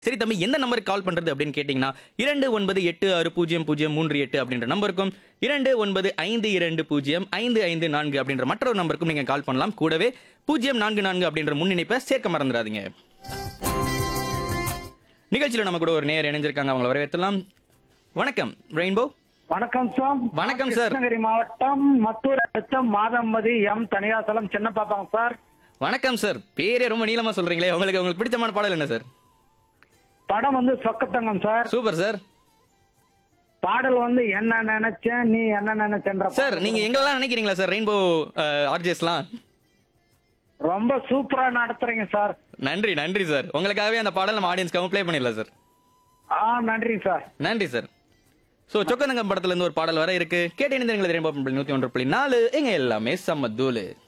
சரி தம்பி எந்த நம்பருக்கு கால் பண்றது அப்படின்னு கேட்டீங்கன்னா இரண்டு ஒன்பது எட்டு ஆறு பூஜ்ஜியம் பூஜ்ஜியம் மூன்று எட்டு அப்படின்ற நம்பருக்கும் இரண்டு ஒன்பது ஐந்து இரண்டு பூஜ்ஜியம் ஐந்து ஐந்து நான்கு அப்படின்ற மற்றொரு நம்பருக்கும் நீங்க கால் பண்ணலாம் கூடவே பூஜ்ஜியம் நான்கு நான்கு அப்படின்ற முன்னிணைப்பை சேர்க்க மறந்துடாதீங்க நிகழ்ச்சியில் நம்ம கூட ஒரு நேர் இணைஞ்சிருக்காங்க அவங்கள வரவேற்றலாம் வணக்கம் ரெயின்போ வணக்கம் சார் வணக்கம் சார். கிருஷ்ணகிரி மாவட்டம் மத்தூர் அடுத்த மாதம்பதி எம் தனியாசலம் சின்ன பாப்பாங்க சார் வணக்கம் சார் பேரே ரொம்ப நீளமா சொல்றீங்களே உங்களுக்கு உங்களுக்கு பிடிச்சமான பாடல் என்ன சார் படம் வந்து சொக்கத்தங்கம் சார் சூப்பர் சார் பாடல் வந்து என்ன நினைச்சேன் நீ என்ன நினைச்சேன்ற சார் பாடல். நீங்க எங்களெல்லாம் நினைக்கிறீங்களா சார் ரெயின்போ ஆர்ஜேஸ்லாம் ரொம்ப சூப்பரா நடத்துறீங்க சார் நன்றி நன்றி சார் உங்களுக்காகவே அந்த பாடல் நம்ம ஆடியன்ஸ்க்காக ப்ளே பண்ணிடலாம் சார் ஆ நன்றி சார் நன்றி சார் ஸோ சொக்கநங்கம் படத்துல இருந்து ஒரு பாடல் வர இருக்கு கேட்டு இணைந்திருங்கள் ரெயின்போ நூத்தி ஒன்று புள்ளி நாலு எங்க எல்லாமே செம்ம தூளு